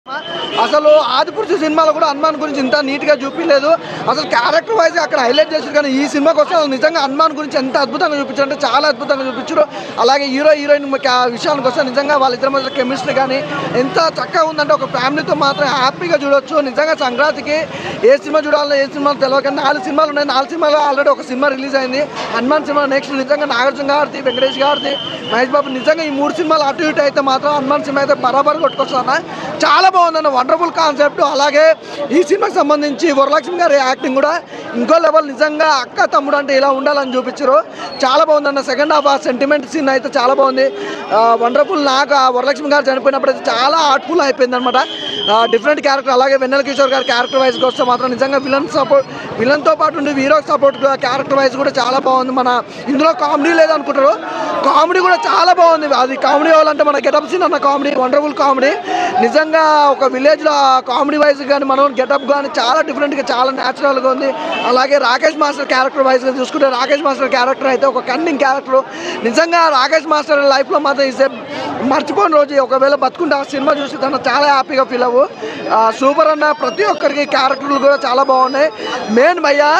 అసలు ఆదిపురుషు సినిమాలో కూడా హనుమాన్ గురించి ఇంత నీట్ గా చూపించలేదు అసలు క్యారెక్టర్ వైజ్ అక్కడ హైలైట్ చేశారు కానీ ఈ సినిమాకి వస్తే అసలు నిజంగా హనుమాన్ గురించి ఎంత అద్భుతంగా చూపించారు అంటే చాలా అద్భుతంగా చూపించారు అలాగే హీరో హీరోయిన్ విషయానికి వస్తే నిజంగా వాళ్ళిద్దరి మధ్య కెమిస్ట్రీ కానీ ఎంత చక్కగా ఉందంటే ఒక ఫ్యామిలీతో మాత్రం హ్యాపీగా చూడొచ్చు నిజంగా సంక్రాంతికి ఏ సినిమా చూడాలో ఏ సినిమా తెలియదు కానీ నాలుగు సినిమాలు ఉన్నాయి నాలుగు సినిమాలు ఆల్రెడీ ఒక సినిమా రిలీజ్ అయింది హనుమాన్ సినిమా నెక్స్ట్ నిజంగా నాగార్జున గారిది వెంకటేష్ గారిది మహేష్ బాబు నిజంగా ఈ మూడు సినిమాలు అటు ఇటు అయితే మాత్రం హనుమాన్ సినిమా అయితే బరాబర్ కొట్టుకొస్తాను చాలా బాగుందన్న వండర్ఫుల్ కాన్సెప్ట్ అలాగే ఈ సినిమాకి సంబంధించి వరలక్ష్మి గారి యాక్టింగ్ కూడా ఇంకో లెవెల్ నిజంగా అక్క తమ్ముడు అంటే ఇలా ఉండాలని చూపించారు చాలా బాగుందన్న సెకండ్ హాఫ్ ఆ సెంటిమెంట్ సీన్ అయితే చాలా బాగుంది వండర్ఫుల్ నాకు ఆ వరలక్ష్మి గారు చనిపోయినప్పుడు అయితే చాలా హార్ట్ఫుల్ అయిపోయింది అనమాట డిఫరెంట్ క్యారెక్టర్ అలాగే వెన్నెల కిషోర్ గారి క్యారెక్టర్ వైజ్కి వస్తే మాత్రం నిజంగా విలన్ సపోర్ట్ విలన్తో పాటు ఉండి హీరో సపోర్ట్ క్యారెక్టర్ వైజ్ కూడా చాలా బాగుంది మన ఇందులో కామెడీ లేదనుకుంటారు కామెడీ కూడా చాలా బాగుంది అది కామెడీ వాళ్ళంటే మన గెటప్ సీన్ అన్న కామెడీ వండర్ఫుల్ కామెడీ నిజంగా ఒక విలేజ్లో కామెడీ వైజ్ కానీ మనం గెటప్ కానీ చాలా డిఫరెంట్గా చాలా న్యాచురల్గా ఉంది అలాగే రాకేష్ మాస్టర్ క్యారెక్టర్ వైజ్గా చూసుకుంటే రాకేష్ మాస్టర్ క్యారెక్టర్ అయితే ఒక కన్నింగ్ క్యారెక్టర్ నిజంగా రాకేష్ మాస్టర్ లైఫ్లో మాత్రం ఈసే మర్చిపోని రోజు ఒకవేళ బతుకుంటే ఆ సినిమా చూసి తను చాలా హ్యాపీగా ఫీల్ అవ్వు సూపర్ అన్న ప్రతి ఒక్కరికి క్యారెక్టర్లు కూడా చాలా బాగున్నాయి మెయిన్ భయ్యా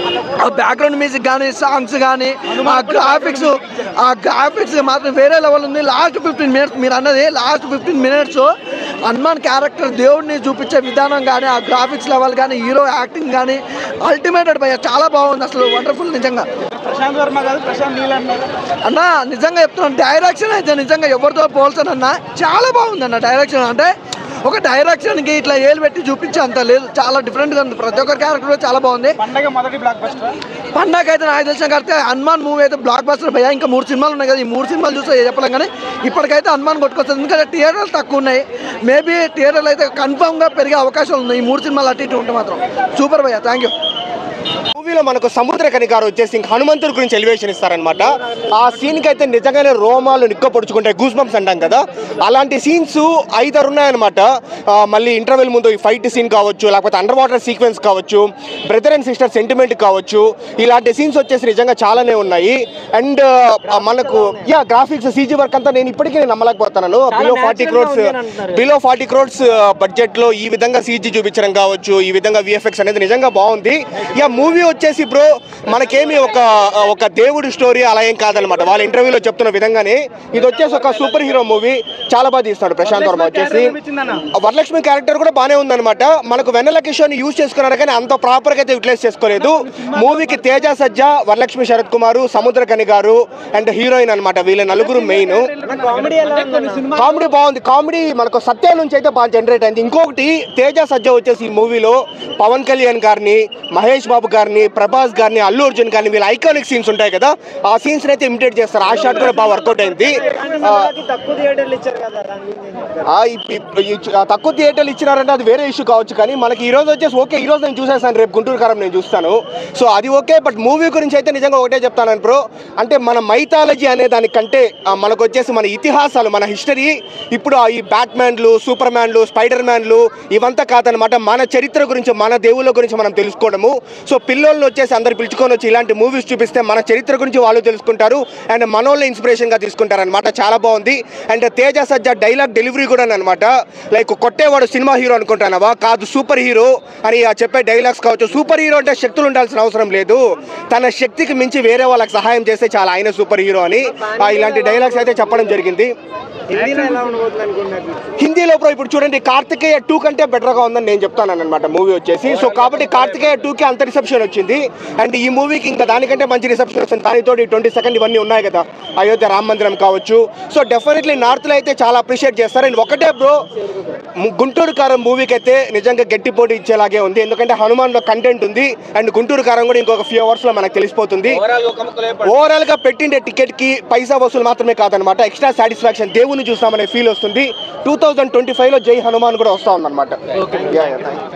ఆ బ్యాక్గ్రౌండ్ మ్యూజిక్ కానీ సాంగ్స్ కానీ ఆ గ్రాఫిక్స్ ఆ గ్రాఫిక్స్ మాత్రం వేరే లెవెల్ ఉంది లాస్ట్ ఫిఫ్టీన్ మినిట్స్ మీరు అన్నది last fifteen minutes Hanuman character దేవుడిని చూపించే విధానం కానీ ఆ గ్రాఫిక్స్ లెవెల్ కానీ హీరో యాక్టింగ్ కానీ అల్టిమేటెడ్ భయ్య చాలా బాగుంది అసలు వండర్ఫుల్ నిజంగా ప్రశాంత్ వర్మ కాదు ప్రశాంత్ నీల్ అన్నారు అన్న నిజంగా చెప్తున్నాను డైరెక్షన్ అయితే నిజంగా ఎవరితో పోల్చను అన్న చాలా బాగుంది అన్న డైరెక్షన్ అంటే ఒక డైరెక్షన్కి ఇట్లా ఏలు పెట్టి చూపించే అంత లేదు చాలా డిఫరెంట్గా ఉంది ప్రతి ఒక్కరి క్యారెక్టర్ కూడా చాలా బాగుంది పండగ మొదటి బ్లాక్ బస్టర్ పండగ అయితే నాకు తెలిసిన కడితే హనుమాన్ మూవీ అయితే బ్లాక్ బస్టర్ భయ్యా ఇంకా మూడు సినిమాలు ఉన్నాయి కదా ఈ మూడు సినిమాలు చూస్తే చెప్పలేం కానీ ఇప్పటికైతే హనుమాన్ కొట్టుకొస్తుంది ఎందుకంటే థియేటర్లు తక్కువ ఉన్నాయి మేబీ థియేటర్లు అయితే కన్ఫామ్గా పెరిగే అవకాశాలు ఉన్నాయి ఈ మూడు సినిమాలు అటు ఇటు ఉంటే మాత్రం సూపర్ భయ్యా థ్యాంక్ యూ మూవీలో మనకు సముద్ర కనికారు వచ్చేసి ఇంక హనుమంతుడి గురించి ఎలివేషన్ ఇస్తారనమాట ఆ సీన్కి అయితే నిజంగానే రోమాలు నిక్కపొడుచుకుంటాయి గూస్ బంప్స్ అంటాం కదా అలాంటి సీన్స్ ఐదారు ఉన్నాయన్నమాట ఆ, మళ్ళీ ఇంటర్వెల్ ముందు ఈ ఫైట్ సీన్ కావచ్చు లేకపోతే అండర్ వాటర్ సీక్వెన్స్ కావచ్చు బ్రదర్ అండ్ సిస్టర్ సెంటిమెంట్ కావచ్చు ఇలాంటి సీన్స్ వచ్చేసి నిజంగా చాలానే ఉన్నాయి అండ్ మనకు యా గ్రాఫిక్స్ సీజీ వర్క్ అంతా నేను ఇప్పటికీ నేను నమ్మలేకపోతున్నాను below forty crores below forty crores budget లో ఈ విధంగా సీజీ చూపించడం కావచ్చు ఈ విధంగా విఎఫ్ఎక్స్ అనేది నిజంగా బాగుంది ఇక మూవీ వచ్చేసి బ్రో మనకేమి ఒక ఒక దేవుడి స్టోరీ అలా ఏం కాదనమాట వాళ్ళ ఇంటర్వ్యూలో చెప్తున్న విధంగానే ఇది వచ్చేసి ఒక సూపర్ హీరో మూవీ చాలా బాగా తీస్తాడు ప్రశాంత్ వర్మ వచ్చేసి వరలక్ష్మి క్యారెక్టర్ కూడా బాగానే ఉందన్నమాట మనకు వెన్నెల కిషోర్ని యూజ్ చేసుకున్నారు కానీ అంత ప్రాపర్ గా అయితే యూటిలైజ్ చేసుకోలేదు మూవీకి తేజ సజ్జ వరలక్ష్మి శరత్ కుమార్ సముద్ర కని గారు అండ్ హీరోయిన్ అన్నమాట వీళ్ళ నలుగురు మెయిన్ కామెడీ ఎలా ఉంది సినిమా కామెడీ బాగుంది కామెడీ మనకు సత్య నుంచి అయితే బాగా జనరేట్ అయింది ఇంకొకటి తేజ సజ్జ వచ్చేసి ఈ మూవీలో పవన్ కళ్యాణ్ గారిని మహేష్ బాబు గారిని ప్రభాస్ గారిని అల్లు అర్జున్ గారిని వీళ్ళ ఐకానిక్ సీన్స్ ఉంటాయి కదా ఆ సీన్స్ అయితే ఇమిటేట్ చేస్తారు ఆ షాట్ కూడా బాగా వర్కౌట్ అయింది ఆ, తక్కువ థియేటర్లు ఇచ్చారు కదా దాని గురించి ఏం చెప్తారు? ఆ, ఇప్- ఇప్- ఈ- ఆ, తక్కువ థియేటర్లు ఇచ్చినారంటే అది వేరే ఇష్యూ కావచ్చు కానీ మనకి ఈ రోజు వచ్చేసి ఓకే ఈ రోజు నేను చూసేసాను రేపు గుంటూరు కారం నేను చూస్తాను సో అది ఓకే బట్ మూవీ గురించి అయితే నిజంగా ఒకటే చెప్తాను బ్రో అంటే మన మైథాలజీ అనే దానికంటే ఆ, మనకు వచ్చేసి మన ఇతిహాసాలు మన హిస్టరీ ఇప్పుడు ఆ ఈ బ్యాట్ మ్యాన్లు సూపర్ మ్యాన్లు స్పైడర్ మ్యాన్లు ఇవంతా కాదనమాట మన చరిత్ర గురించి మన దేవుళ్ళ గురించి మనం తెలుసుకోవడము సో పిల్లల్ని వచ్చేసి అందరు పిలుచుకొని వచ్చి ఇలాంటి మూవీస్ చూపిస్తే మన చరిత్ర గురించి వాళ్ళు తెలుసుకుంటారు అండ్ మనోళ్ళ ఇన్స్పిరేషన్గా తీసుకుంటారు అనమాట చాలా బాగుంది అండ్ తేజ సజ్జ డైలాగ్ డెలివరీ కూడా అనమాట లైక్ కొట్టేవాడు సినిమా హీరో అనుకుంటానవా కాదు సూపర్ హీరో అని ఆ చెప్పే డైలాగ్స్ కావచ్చు సూపర్ హీరో అంటే శక్తులు ఉండాల్సిన అవసరం లేదు తన శక్తికి మించి వేరే వాళ్ళకి సహాయం చేస్తే చాలా ఆయన సూపర్ హీరో అని ఆ, ఇలాంటి డైలాగ్స్ అయితే చెప్పడం జరిగింది హిందీలో ఎలా ఉండబోతుంది అనుకున్నారు హిందీలో బ్రో ఇప్పుడు చూడండి కార్తికేయ టూ కంటే బెటర్ గా ఉందని నేను చెప్తాను అనమాట మూవీ వచ్చేసి సో కాబట్టి కార్తికేయ టూ కి అంత రిసెప్షన్ వచ్చింది అండ్ ఈ మూవీకి ఇంకా దానికంటే మంచి రిసెప్షన్ వస్తుంది దానితో ట్వంటీ సెకండ్ ఇవన్నీ ఉన్నాయి కదా అయోధ్య రామ మందిరం కావచ్చు సో డెఫినెట్లీ నార్త్ లో అయితే చాలా అప్రిషియేట్ చేస్తారు అండ్ ఒకటే బ్రో గుంటూరు కారం మూవీకి అయితే నిజంగా గట్టి పోటీ ఇచ్చేలాగే ఉంది ఎందుకంటే హనుమాన్ లో కంటెంట్ ఉంది అండ్ గుంటూరు కారం కూడా ఇంకొక ఫ్యూ అవర్స్ లో మనకు తెలిసిపోతుంది ఓవరాల్ గా పెట్టిండే టికెట్ కి పైసా వసూలు మాత్రమే కాదనమాట ఎక్స్ట్రా సాటిస్ఫాక్షన్ దేవుని చూస్తామనే ఫీల్ వస్తుంది టూ థౌజండ్ ట్వంటీ ఫైవ్ లో జై హనుమాన్ కూడా వస్తా ఉందన్నమాట Yeah, yeah, thank you.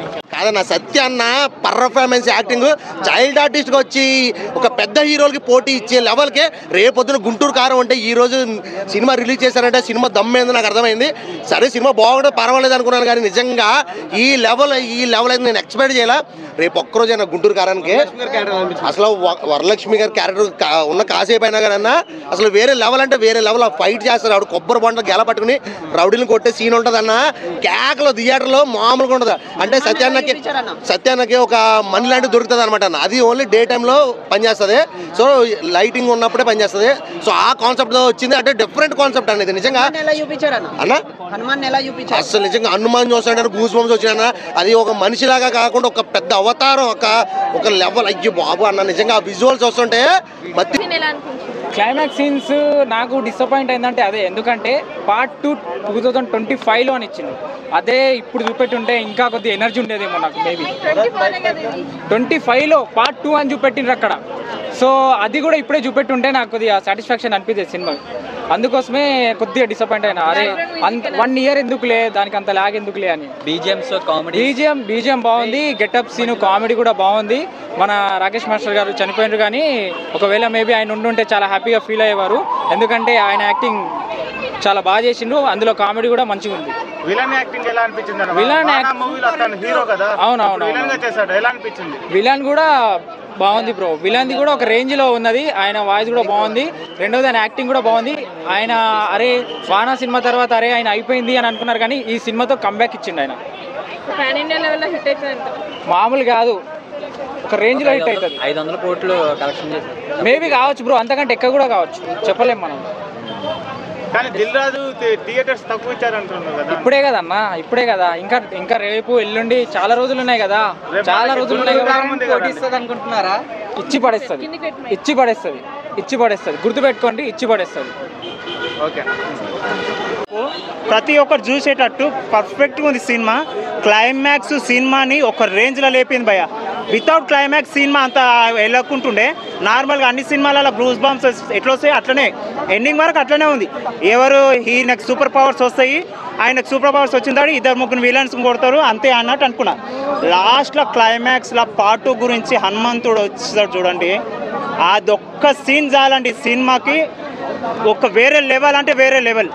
కాదన్న సత్య అన్న పర్ఫార్మెన్స్ యాక్టింగ్ చైల్డ్ ఆర్టిస్ట్గా వచ్చి ఒక పెద్ద హీరోలకి పోటీ ఇచ్చే లెవెల్కే రేపొద్దున గుంటూరు కారం అంటే ఈ రోజు సినిమా రిలీజ్ చేశారంటే సినిమా దమ్మేంది నాకు అర్థమైంది సరే సినిమా బాగుంటే పర్వాలేదు అనుకున్నాను కానీ నిజంగా ఈ లెవెల్ ఈ లెవెల్ అయితే నేను ఎక్స్పెక్ట్ చేయాల రేపు ఒక్కరోజు అయినా గుంటూరు కారానికి అసలు వ- వరలక్ష్మి గారి క్యారెక్టర్ కా- ఉన్న కాసేపు అయినా కానీ అసలు వేరే లెవెల్ అంటే వేరే లెవెల్ ఫైట్ చేస్తారు ఆవిడ కొబ్బరి బొండ గెల పట్టుకుని రౌడీని కొట్టే సీన్ ఉంటుంది అన్న కేకలో థియేటర్లో మామూలుగా ఉండదు అంటే సత్యాన్నకి సత్యాన్నకి ఒక మనీ లాంటి దొరుకుతుంది అనమాట అన్న అది ఓన్లీ డే టైంలో పనిచేస్తుంది సో లైటింగ్ ఉన్నప్పుడే పనిచేస్తుంది సో ఆ కాన్సెప్ట్ వచ్చింది అంటే డిఫరెంట్ కాన్సెప్ట్ అనేది నిజంగా ఎలా చూపించారు అన్న అన్న హనుమాన్ ఎలా చూపించారు అసలు నిజంగా హనుమాన్ చూస్తాడు గూస్ బంప్స్ వచ్చినా అది ఒక మనిషిలాగా కాకుండా ఒక పెద్ద అవతారం ఒక ఒక లెవెల్ అయ్యో బాబు అన్న నిజంగా ఆ విజువల్స్ వస్తుంటే మత్తి నేను ఎలా అనిపించింది క్లైమాక్స్ సీన్స్ నాకు డిసప్పాయింట్ అయిందంటే అదే ఎందుకంటే part two two thousand twenty ఫైవ్లో అని ఇచ్చింది అదే ఇప్పుడు చూపెట్టుంటే ఇంకా కొద్దిగా ఎనర్జీ ఉండేదేమో నాకు మేబీ ట్వంటీ ఫోర్ కదా ఇది ట్వంటీ ఫైవ్లో పార్ట్ టూ అని చూపెట్టిండ్రు అక్కడ సో అది కూడా ఇప్పుడే చూపెట్టుంటే నాకు కొద్దిగా సాటిస్ఫాక్షన్ అనిపించేది సినిమా అందుకోసమే కొద్దిగా డిసప్పాయింట్ అయినా అరే అంత వన్ ఇయర్ ఎందుకులే దానికి అంత లాగ్ ఎందుకులే అని బీజిఎంస్ కామెడీ బీజిఎం బీజిఎం బాగుంది గెటప్ సీన్ కామెడీ కూడా బాగుంది మన రాకేష్ మాస్టర్ గారు చనిపోయినారు కానీ ఒకవేళ మేబీ ఆయన ఉండుంటే చాలా హ్యాపీగా ఫీల్ అయ్యేవారు ఎందుకంటే ఆయన యాక్టింగ్ చాలా బాగా చేసిండ్రు అందులో కామెడీ కూడా మంచిగా ఉంది విలన్ యాక్టింగ్ ఎలా అనిపించింది అన్న? విలన్ వానా యాక్ట్- మూవీలో అతను హీరో కదా అవును, అవును, ఇప్పుడు విలన్ గా అవును. చేశాడు ఎలా అనిపించింది విలన్ కూడా బాగుంది బ్రో విలన్ది కూడా ఒక రేంజ్లో ఉన్నది ఆయన వాయిస్ కూడా బాగుంది రెండోది ఆయన యాక్టింగ్ కూడా బాగుంది ఆయన అరే వానా సినిమా తర్వాత అరే ఆయన అయిపోయింది అని అనుకున్నారు కానీ ఈ సినిమాతో కంబ్యాక్ ఇచ్చిండు ఆయన పాన్ ఇండియా లెవెల్లో హిట్ అవుతుంది అంట మామూలు కాదు ఒక రేంజ్లో హిట్ అవుతుంది ఐదు వందల కోట్లు కలెక్షన్ చేశారు మేబీ కావచ్చు బ్రో అంతకంటే ఎక్కువ కూడా కావచ్చు చెప్పలేం మనం కానీ దిల్ రాజు థియేటర్స్ తక్కువ ఇచ్చారు అంటున్నారు కదా ఇప్పుడే కదన్నా ఇప్పుడే కదా ఇంకా ఇంకా రేపు ఎల్లుండి చాలా రోజులు ఉన్నాయి కదా రేపు చాలా మనకి రోజులు ఉన్నాయి గుంటూరు కదా కారం ఉంది కదా. కొట్టిస్తుంది అనుకుంటున్నారా ఇచ్చి పడేస్తుంది ఇచ్చి పడేస్తుంది ఇచ్చి పడేస్తుంది గుర్తుపెట్టుకోండి ఇచ్చి పడేస్తుంది ఓకే ప్రతి ఒక్కరు చూసేటట్టు పర్ఫెక్ట్గా ఉంది సినిమా క్లైమాక్స్ సినిమాని ఒక రేంజ్లో లేపింది భయ వితౌట్ క్లైమాక్స్ సినిమా అంత వెళ్ళకుంటుండే నార్మల్గా అన్ని సినిమాలలో బ్రూస్ బాంబ్స్ ఎట్లా వస్తాయి అట్లనే ఎండింగ్ వరకు అట్లనే ఉంది ఎవరు ఈయనకు సూపర్ పవర్స్ వస్తాయి ఆయనకు సూపర్ పవర్స్ వచ్చిన తర్వాత ఇద్దరు ముగ్గురు విలన్స్ కొడతారు అంతే అన్నట్టు అనుకున్నా లాస్ట్లో క్లైమాక్స్లో పార్ట్ గురించి హనుమంతుడు వచ్చాడు చూడండి అదొక్క సీన్ చాలండి సినిమాకి ఒక వేరే లెవెల్ అంటే వేరే లెవెల్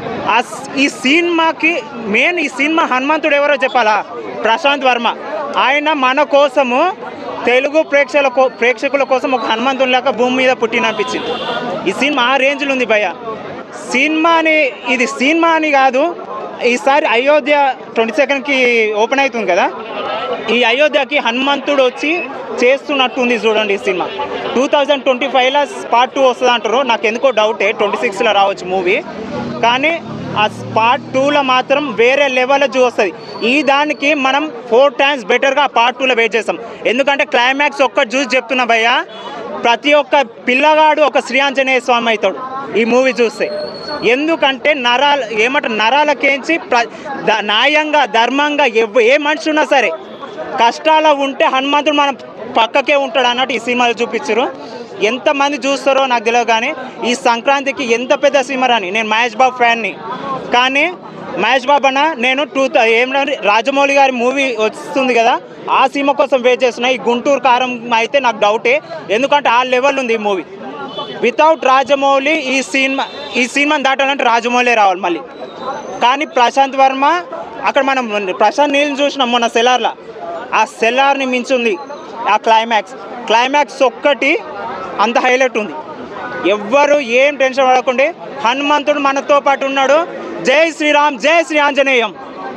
ఆ స్- ఈ సినిమాకి మెయిన్ ఈ సినిమా హనుమంతుడు ఎవరో చెప్పాలా ప్రశాంత్ వర్మ ఆయన మన కోసము తెలుగు ప్రేక్షకుల కో- ప్రేక్షకుల కోసం ఒక హనుమంతుని లాగా భూమి మీద పుట్టిననిపించింది ఈ సినిమా ఆ రేంజ్లో ఉంది భయ్య సినిమాని ఇది సినిమా అని కాదు ఈసారి అయోధ్య ట్వంటీ సెకండ్కి ఓపెన్ అవుతుంది కదా ఈ అయోధ్యకి హనుమంతుడు వచ్చి చేస్తున్నట్టుంది చూడండి ఈ సినిమా టూ థౌజండ్ ట్వంటీ ఫైవ్లో పార్ట్ టూ వస్తుంది అంటారు నాకు ఎందుకో డౌటే ట్వంటీ సిక్స్లో రావచ్చు మూవీ కానీ ఆ పార్ట్ టూలో మాత్రం వేరే లెవెల్లో చూస్తుంది ఈ దానికి మనం ఫోర్ టైమ్స్ బెటర్గా పార్ట్ టూలో వెయిట్ చేస్తాం ఎందుకంటే క్లైమాక్స్ ఒక్కటి చూసి చెప్తున్నా భయ్య ప్రతి ఒక్క పిల్లగాడు ఒక శ్రీ ఆంజనేయ స్వామి అవుతాడు ఈ మూవీ చూస్తే ఎందుకంటే నరాలు ఏమంటారు నరాలకేంచి ప్ర ద- న్యాయంగా ధర్మంగా ఎవ ఏ మనిషి ఉన్నా సరే కష్టాలు ఉంటే హనుమంతుడు మన పక్కకే ఉంటాడు అన్నట్టు ఈ సినిమాలు చూపించారు ఎంతమంది చూస్తారో నాకు తెలియదు కానీ ఈ సంక్రాంతికి ఎంత పెద్ద సినిమా అని నేను మహేష్ బాబు ఫ్యాన్ని కానీ మహేష్ బాబు అన్న నేను టూ ఏమన్నా రాజమౌళి గారి మూవీ వస్తుంది కదా ఆ సినిమా కోసం వెయిట్ చేస్తున్నా ఈ గుంటూరు కారం అయితే నాకు డౌటే ఎందుకంటే ఆ లెవెల్ ఉంది ఈ మూవీ వితౌట్ రాజమౌళి ఈ సినిమా ఈ సినిమాని దాటాలంటే రాజమౌళి రావాలి మళ్ళీ కానీ ప్రశాంత్ వర్మ అక్కడ మనం ప్రశాంత్ నీళ్ళని చూసినాం మొన్న సెలార్లో ఆ సెలార్ని మించుంది ఆ క్లైమాక్స్ క్లైమాక్స్ ఒక్కటి అంత హైలైట్ ఉంది ఎవ్వరు ఏం టెన్షన్ పడకుండా హనుమంతుడు మనతో పాటు ఉన్నాడు జై శ్రీరామ్ జై శ్రీ ఆంజనేయం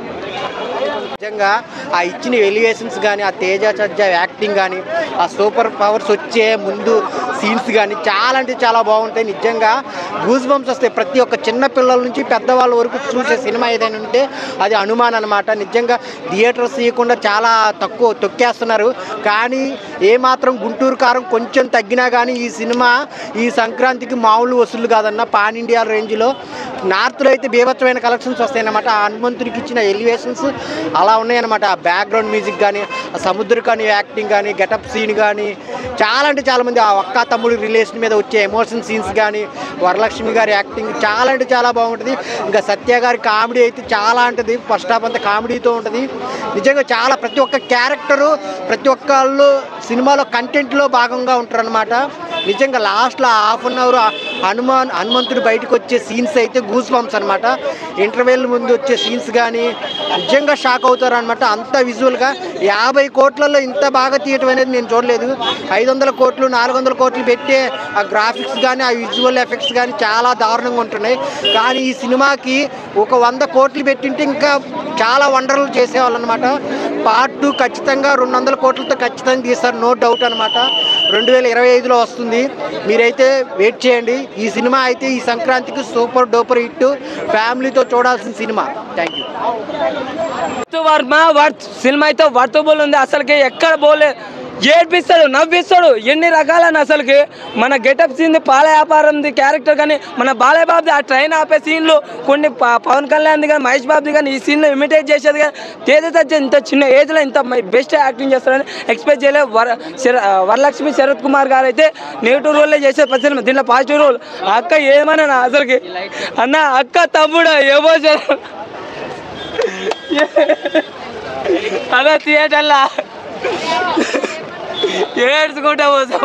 నిజంగా ఆ ఇచ్చిన ఎలివేషన్స్ కానీ ఆ తేజ సజ్జ యాక్టింగ్ కానీ ఆ సూపర్ పవర్స్ వచ్చే ముందు సీన్స్ కానీ చాలా అంటే చాలా బాగుంటాయి నిజంగా గూస్ బంప్స్ వస్తాయి ప్రతి ఒక్క చిన్న పిల్లల నుంచి పెద్దవాళ్ళ వరకు చూసే సినిమా ఏదైనా ఉంటే అది హనుమాన్ అనమాట నిజంగా థియేటర్స్ ఇవ్వకుండా చాలా తక్కువ తొక్కేస్తున్నారు కానీ ఏమాత్రం గుంటూరు కారం కొంచెం తగ్గినా కానీ ఈ సినిమా ఈ సంక్రాంతికి మామూలు వసూలు కాదన్న పాన్ ఇండియా రేంజ్లో నార్త్లో అయితే బీభత్సమైన కలెక్షన్స్ వస్తాయన్నమాట ఆ హనుమంతుడికి ఇచ్చిన ఎలివేషన్స్ అలా అలా ఉన్నాయన్నమాట ఆ బ్యాక్గ్రౌండ్ మ్యూజిక్ కానీ ఆ సముద్ర కానీ యాక్టింగ్ కానీ గెటప్ సీన్ కానీ చాలా అంటే చాలా మంది ఆ ఒక్క తమ్ముడు రిలేషన్ మీద వచ్చే ఎమోషన్ సీన్స్ కానీ వరలక్ష్మి గారి యాక్టింగ్ చాలా అంటే చాలా బాగుంటుంది ఇంకా సత్య గారి కామెడీ అయితే చాలా ఉంటుంది ఫస్ట్ హాఫ్ అంతా కామెడీతో ఉంటుంది నిజంగా చాలా ప్రతి ఒక్క క్యారెక్టరు ప్రతి ఒక్కళ్ళు సినిమాలో కంటెంట్లో భాగంగా ఉంటారనమాట నిజంగా లాస్ట్లో హాఫ్ అన్ అవర్ హనుమాన్ హనుమంతుడు బయటకు వచ్చే సీన్స్ అయితే గూస్ బంప్స్ అనమాట ఇంటర్వెల్ ముందు వచ్చే సీన్స్ కానీ నిజంగా షాక్ అవుతారు అనమాట అంత విజువల్గా యాభై కోట్లలో ఇంత బాగా తీయటం అనేది నేను చూడలేదు ఐదు వందల కోట్లు నాలుగు వందల కోట్లు పెట్టే ఆ గ్రాఫిక్స్ కానీ ఆ విజువల్ ఎఫెక్ట్స్ కానీ చాలా దారుణంగా ఉంటున్నాయి కానీ ఈ సినిమాకి ఒక వంద కోట్లు పెట్టింటే ఇంకా చాలా వండర్లు చేసేవాళ్ళు అనమాట పార్ట్ టూ ఖచ్చితంగా రెండు వందల కోట్లతో ఖచ్చితంగా తీస్తారు నో డౌట్ అనమాట రెండు వేల ఇరవై ఐదులో వస్తుంది మీరైతే వెయిట్ చేయండి ఈ సినిమా అయితే ఈ సంక్రాంతికి సూపర్ డూపర్ హిట్ ఫ్యామిలీతో చూడాల్సిన cinema thank you Varma worth cinema అయితే వర్తబుల్ ఉంది అసలుకి ఎక్కడ పోలే ఏడ్పిస్తాడు నవ్విస్తాడు ఎన్ని రకాలని అసలుకి మన గెటప్ సీన్ పాల వ్యాపారంది క్యారెక్టర్ కానీ మన బాలయ్య బాబుది ఆ ట్రైన్ ఆపే సీన్లు కొన్ని ప- పవన్ కళ్యాణ్ది కానీ మహేష్ బాబుది కానీ ఈ సీన్లో ఇమిటేట్ చేసేది కానీ తేజ సజ్జ ఇంత చిన్న ఏజ్లో ఇంత బెస్ట్ యాక్టింగ్ చేస్తారని ఎక్స్పెక్ట్ చేయలేదు వర శర- వరలక్ష్మి శరత్ కుమార్ గారు అయితే నెగిటివ్ రోల్లే చేసే పచ్చని దీంట్లో పాజిటివ్ రోల్ అక్క ఏమన్నా నా అసలుకి అన్న అక్క తమ్ముడు ఎమోషన్ అదే థియేటర్లా ఏడ్చుకుంటా పోతాం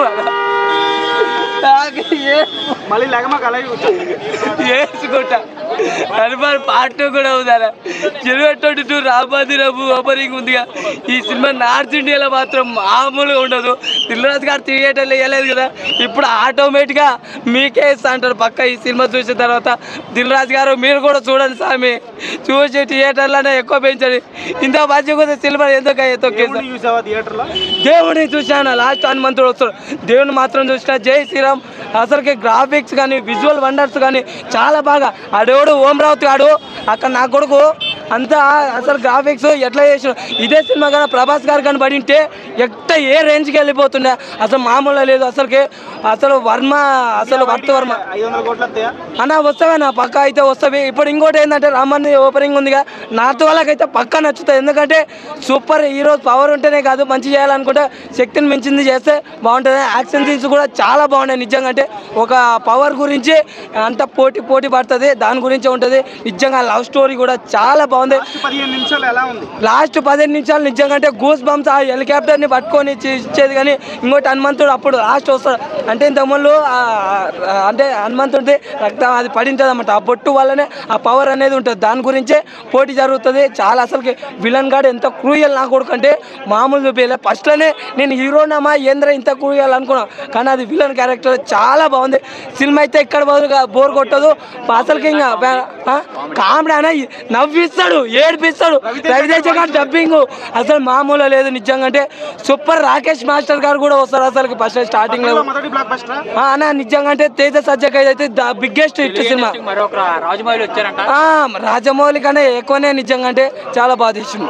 మళ్ళీ లగమాకు అలాగే కూర్చోండి ఏడ్చుకుంటా హనుమాన్ పార్ట్ టూ కూడా ఉందా జనవరి ట్వంటీ టూ రాబాది రఘు ఓపెనింగ్ ఉందిగా ఈ సినిమా నార్త్ ఇండియాలో మాత్రం మామూలుగా ఉండదు దిల్రాజ్ గారు థియేటర్లో వేయలేదు కదా ఇప్పుడు ఆటోమేటిక్గా మీకే ఇస్తా అంటారు పక్క ఈ సినిమా చూసిన తర్వాత దిల్రాజ్ గారు మీరు కూడా చూడండి స్వామి చూసి థియేటర్లోనే ఎక్కువ పెంచండి ఇంత మంచిగా ఉంది సినిమా ఎందుకు తొక్కేస్తా చూసావా థియేటర్లో దేవుడిని చూశాను లాస్ట్ హనుమంతుడు వస్తాడు దేవుని మాత్రం చూసిన జై శ్రీరామ్ అసలుకి గ్రాఫిక్స్ కానీ విజువల్ వండర్స్ కానీ చాలా బాగా ఆడేవాడు ఓమరావతి ఆడు అక్కడ నా కొడుకు అంతా అసలు గ్రాఫిక్స్ ఎట్లా చేసిన ఇదే సినిమా కానీ ప్రభాస్ గారు కానీ పడింటే ఎట్ట ఏ రేంజ్కి వెళ్ళిపోతుండే అసలు మామూలుగా లేదు అసలుకి అసలు వర్మ అసలు వర్త వర్మ ఐదు వందల కోట్లు వస్తాయా అన్న వస్తావే నా పక్క అయితే వస్తావి ఇప్పుడు ఇంకోటి ఏంటంటే రామన్ ఓపెనింగ్ ఉందిగా నార్త్ వాళ్ళకైతే పక్క నచ్చుతుంది ఎందుకంటే సూపర్ హీరో పవర్ ఉంటేనే కాదు మంచి చేయాలనుకుంటే శక్తిని మించింది చేస్తే బాగుంటుంది యాక్షన్ సీన్స్ కూడా చాలా బాగున్నాయి నిజంగా అంటే ఒక పవర్ గురించి అంత పోటీ పోటీ పడుతుంది దాని గురించే ఉంటుంది నిజంగా లవ్ స్టోరీ కూడా చాలా బాగుంది పదిహేను నిమిషాలు ఎలా ఉంది లాస్ట్ పదిహేను నిమిషాలు నిజంగా అంటే గూస్ బంప్స్ ఆ హెలికాప్టర్ని పట్టుకొని ఇచ్చి- ఇచ్చేది కానీ ఇంకోటి హనుమంతుడు అప్పుడు లాస్ట్ వస్తాడు అంటే ఇంతకుముందు ఆ, ఆ, అంటే హనుమంతుడి రక్తం అది పడింటుంది అన్నమాట ఆ పొట్టు వల్లనే ఆ పవర్ అనేది ఉంటుంది దాని గురించే పోటీ జరుగుతుంది చాలా అసలుకి విలన్ గాడు ఎంత క్రూయల్ నా కొడుకు అంటే మామూలు చూపించలే ఫస్ట్లోనే నేను హీరోనమ్మా ఏంద్ర ఇంత క్రూయల్ అనుకున్నాను కానీ అది విలన్ క్యారెక్టర్ చాలా బాగుంది సినిమా అయితే ఇక్కడ బదులుగా బోర్ కొట్టదు అసలుకి ఇంకా కామెడీ అనే నవ్విస్తాడు ఏడిపిస్తాడు రవితేజ గారు డబ్బింగ్ అసలు మామూలు లేదు నిజంగా అంటే సూపర్ రాకేష్ మాస్టర్ గారు కూడా వస్తారు అసలు ఫస్ట్ స్టార్టింగ్ లో మొదటి బ్లాక్ బస్టర్ ఆ, అన్న నిజంగా అంటే తేజ సజ్జకైతే అయితే ద బిగ్గెస్ట్ హిట్ సినిమా మరొక రాజమౌళి వచ్చారంట ఆ, రాజమౌళి కన్నా ఎక్కువనే నిజంగా అంటే చాలా బాగా తీసిండు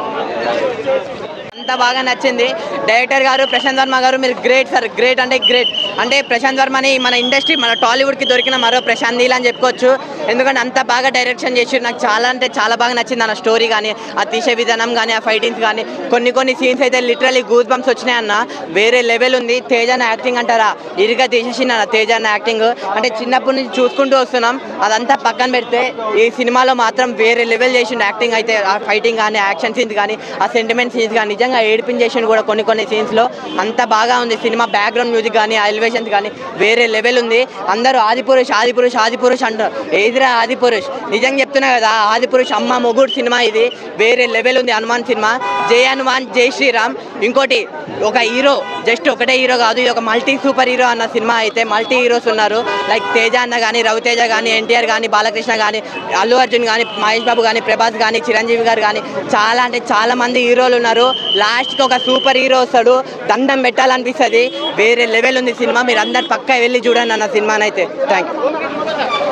అంత బాగా నచ్చింది డైరెక్టర్ గారు ప్రశాంత్ వర్మ గారు మీరు గ్రేట్ సార్ గ్రేట్ అంటే గ్రేట్ అంటే ప్రశాంత్ వర్మని మన ఇండస్ట్రీ మన టాలీవుడ్కి దొరికిన మరో ప్రశాంత్ నీల్ అని చెప్పుకోవచ్చు ఎందుకంటే అంత బాగా డైరెక్షన్ చేసి నాకు చాలా అంటే చాలా బాగా నచ్చింది అన్న స్టోరీ కానీ ఆ తీసే విధానం కానీ ఆ ఫైటింగ్స్ కానీ కొన్ని కొన్ని సీన్స్ అయితే లిటరలీ గూస్ బంప్స్ వచ్చినాయి అన్న వేరే లెవెల్ ఉంది తేజ అన్న యాక్టింగ్ అంటారా ఇరుగా తీసేసింది అన్న తేజ అన్న యాక్టింగ్ అంటే చిన్నప్పటి నుంచి చూసుకుంటూ వస్తున్నాం అదంతా పక్కన పెడితే ఈ సినిమాలో మాత్రం వేరే లెవెల్ చేసిండు యాక్టింగ్ అయితే ఆ ఫైటింగ్ కానీ యాక్షన్ సీన్స్ కానీ ఆ సెంటిమెంట్ సీన్స్ కానీ నిజంగా ఏడిపించేసిండు కూడా కొన్ని కొన్ని సీన్స్లో అంత బాగా ఉంది సినిమా బ్యాక్గ్రౌండ్ మ్యూజిక్ కానీ ఆ ఎలివేషన్స్ కానీ వేరే లెవెల్ ఉంది అందరూ ఆదిపురుష్ ఆదిపురుష్ ఆదిపురుష్ అంటారు ఏదిరా ఆదిపురుష్ నిజంగా చెప్తున్నా కదా ఆదిపురుష్ అమ్మ మొగుడు సినిమా ఇది వేరే లెవెల్ ఉంది హనుమాన్ సినిమా జై హనుమాన్ జై శ్రీరామ్ ఇంకోటి ఒక హీరో జస్ట్ ఒకటే హీరో కాదు ఇది ఒక మల్టీ సూపర్ హీరో అన్న సినిమా అయితే మల్టీ హీరోస్ ఉన్నారు లైక్ తేజ అన్న కానీ రవితేజ కానీ ఎన్టీఆర్ కానీ బాలకృష్ణ కానీ అల్లు అర్జున్ కానీ మహేష్ బాబు కానీ ప్రభాస్ కానీ చిరంజీవి గారు కానీ చాలా అంటే చాలా మంది హీరోలు ఉన్నారు లాస్ట్కి ఒక సూపర్ హీరో వస్తాడు దండం పెట్టాలనిపిస్తుంది వేరే లెవెల్ ఉంది సినిమా మీరు అందరు పక్కా వెళ్ళి చూడండి అన్న సినిమానైతే థ్యాంక్ యూ